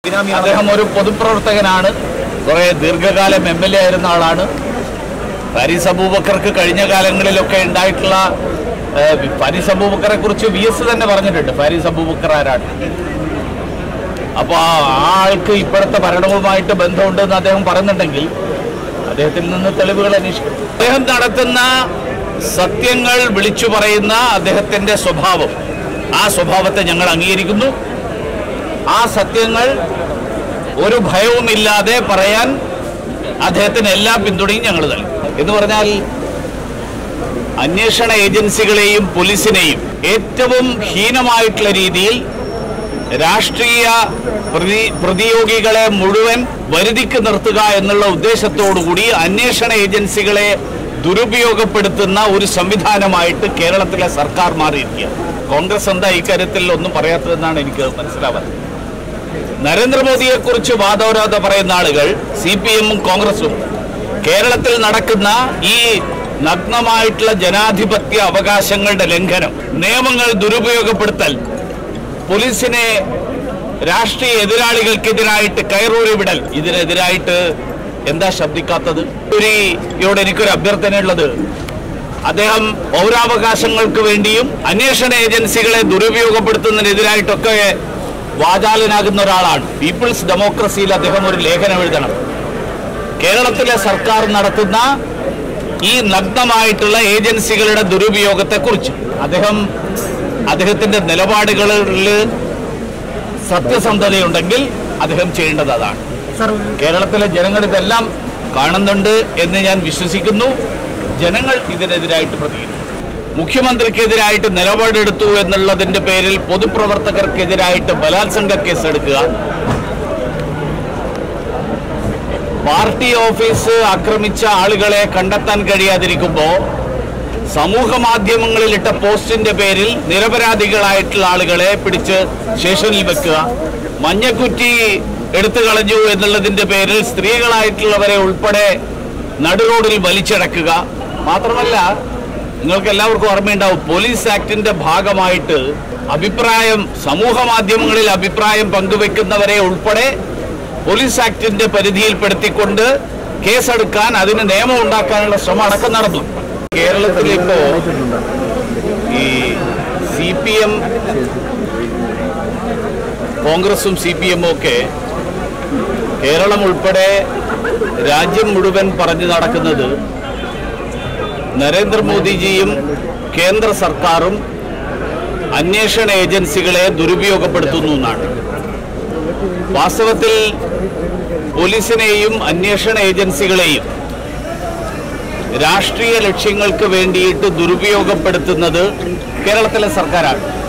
അദ്ദേഹം ഒരു പൊതുപ്രവർത്തകനാണ് കുറെ ദീർഘകാലം എം എൽ എ ആയിരുന്ന ആളാണ് ഫാരിസ് അബൂബക്കർക്ക് കഴിഞ്ഞ കാലങ്ങളിലൊക്കെ ഉണ്ടായിട്ടുള്ള ഏഹ്, ഫാരിസ് അബൂബക്കറെ കുറിച്ച് വി എസ് തന്നെ പറഞ്ഞിട്ടുണ്ട് ഫാരിസ് അബൂബക്കർ ആരാണ് അപ്പോൾ ആ ആൾക്ക് ഇപ്പോഴത്തെ ഭരണവുമായിട്ട് ബന്ധമുണ്ടെന്ന് അദ്ദേഹം പറയുന്നുണ്ടെങ്കിൽ അദ്ദേഹത്തിൽ നിന്ന് തെളിവുകൾ അന്വേഷിക്കും അദ്ദേഹം നടത്തുന്ന സത്യങ്ങൾ വിളിച്ചു പറയുന്ന അദ്ദേഹത്തിന്റെ സ്വഭാവം ആ സ്വഭാവത്തെ ഞങ്ങൾ അംഗീകരിക്കുന്നു ആ സത്യങ്ങൾ ഒരു ഭയവുമില്ലാതെ പറയാൻ അദ്ദേഹത്തിന് എല്ലാ പിന്തുണയും ഞങ്ങൾ നൽകും എന്ന് പറഞ്ഞാൽ അന്വേഷണ ഏജൻസികളെയും പോലീസിനെയും ഏറ്റവും ഹീനമായിട്ടുള്ള രീതിയിൽ രാഷ്ട്രീയ പ്രതി പ്രതിയോഗികളെ മുഴുവൻ വരുതിക്ക് നിർത്തുക എന്നുള്ള ഉദ്ദേശത്തോടുകൂടി അന്വേഷണ ഏജൻസികളെ ദുരുപയോഗപ്പെടുത്തുന്ന ഒരു സംവിധാനമായിട്ട് കേരളത്തിലെ സർക്കാർ മാറിയിരിക്കുക കോൺഗ്രസ് എന്താ ഇക്കാര്യത്തിൽ ഒന്നും പറയാത്തതെന്നാണ് എനിക്ക് മനസ്സിലാവുന്നത് നരേന്ദ്രമോദിയെ കുറിച്ച് വാദോരാത പറയുന്ന ആളുകൾ സി പി എമ്മും കോൺഗ്രസും കേരളത്തിൽ നടക്കുന്ന ഈ നഗ്നമായിട്ടുള്ള ജനാധിപത്യ അവകാശങ്ങളുടെ ലംഘനം നിയമങ്ങൾ ദുരുപയോഗപ്പെടുത്തൽ പോലീസിനെ രാഷ്ട്രീയ എതിരാളികൾക്കെതിരായിട്ട് കയറൂരി വിടൽ ഇതിനെതിരായിട്ട് എന്താ ശബ്ദിക്കാത്തത് യോട് എനിക്കൊരു അഭ്യർത്ഥനയുള്ളത് അദ്ദേഹം പൗരാവകാശങ്ങൾക്ക് വേണ്ടിയും അന്വേഷണ ഏജൻസികളെ ദുരുപയോഗപ്പെടുത്തുന്നതിനെതിരായിട്ടൊക്കെ വാചാലനാകുന്ന ഒരാളാണ് പീപ്പിൾസ് ഡെമോക്രസിയിൽ അദ്ദേഹം ഒരു ലേഖനം എഴുതണം കേരളത്തിലെ സർക്കാർ നടത്തുന്ന ഈ നഗ്നമായിട്ടുള്ള ഏജൻസികളുടെ ദുരുപയോഗത്തെക്കുറിച്ച് അദ്ദേഹം അദ്ദേഹത്തിന്റെ നിലപാടുകളിൽ സത്യസന്ധതയുണ്ടെങ്കിൽ അദ്ദേഹം ചെയ്യേണ്ടത് അതാണ് സർ കേരളത്തിലെ ജനങ്ങൾ ഇതെല്ലാം കാണുന്നുണ്ട് എന്ന് ഞാൻ വിശ്വസിക്കുന്നു ജനങ്ങൾ ഇതിനെതിരായിട്ട് പ്രതികരിക്കും മുഖ്യമന്ത്രിക്കെതിരായിട്ട് നിലപാടെടുത്തു എന്നുള്ളതിന്റെ പേരിൽ പൊതുപ്രവർത്തകർക്കെതിരായിട്ട് ബലാത്സംഗ കേസെടുക്കുക പാർട്ടി ഓഫീസ് ആക്രമിച്ച ആളുകളെ കണ്ടെത്താൻ കഴിയാതിരിക്കുമ്പോൾ സമൂഹ മാധ്യമങ്ങളിൽ ഇട്ട പോസ്റ്റിന്റെ പേരിൽ നിരപരാധികളായിട്ടുള്ള ആളുകളെ പിടിച്ച് സ്റ്റേഷനിൽ വെക്കുക മഞ്ഞക്കുറ്റി എടുത്തു കളഞ്ഞു എന്നുള്ളതിന്റെ പേരിൽ സ്ത്രീകളായിട്ടുള്ളവരെ ഉൾപ്പെടെ നടുറോഡിൽ വലിച്ചടക്കുക മാത്രമല്ല നിങ്ങൾക്ക് എല്ലാവർക്കും ഓർമ്മയുണ്ടാവും പോലീസ് ആക്ടിന്റെ ഭാഗമായിട്ട് അഭിപ്രായം സമൂഹ മാധ്യമങ്ങളിൽ അഭിപ്രായം പങ്കുവെക്കുന്നവരെ ഉൾപ്പെടെ പോലീസ് ആക്ടിന്റെ പരിധിയിൽപ്പെടുത്തിക്കൊണ്ട് കേസെടുക്കാൻ അതിന് നിയമം ഉണ്ടാക്കാനുള്ള ശ്രമം അടക്കം നടന്നു കേരളത്തിൽ ഇപ്പോ ഈ സി പി എം കോൺഗ്രസും സി പി എമ്മും ഒക്കെ കേരളം ഉൾപ്പെടെ രാജ്യം മുഴുവൻ പറഞ്ഞു നടക്കുന്നത് നരേന്ദ്രമോദിജിയും കേന്ദ്ര സർക്കാരും അന്വേഷണ ഏജൻസികളെ ദുരുപയോഗപ്പെടുത്തുന്നു എന്നാണ് വാസ്തവത്തിൽ പോലീസിനെയും അന്വേഷണ ഏജൻസികളെയും രാഷ്ട്രീയ ലക്ഷ്യങ്ങൾക്ക് വേണ്ടിയിട്ട് ദുരുപയോഗപ്പെടുത്തുന്നത് കേരളത്തിലെ സർക്കാരാണ്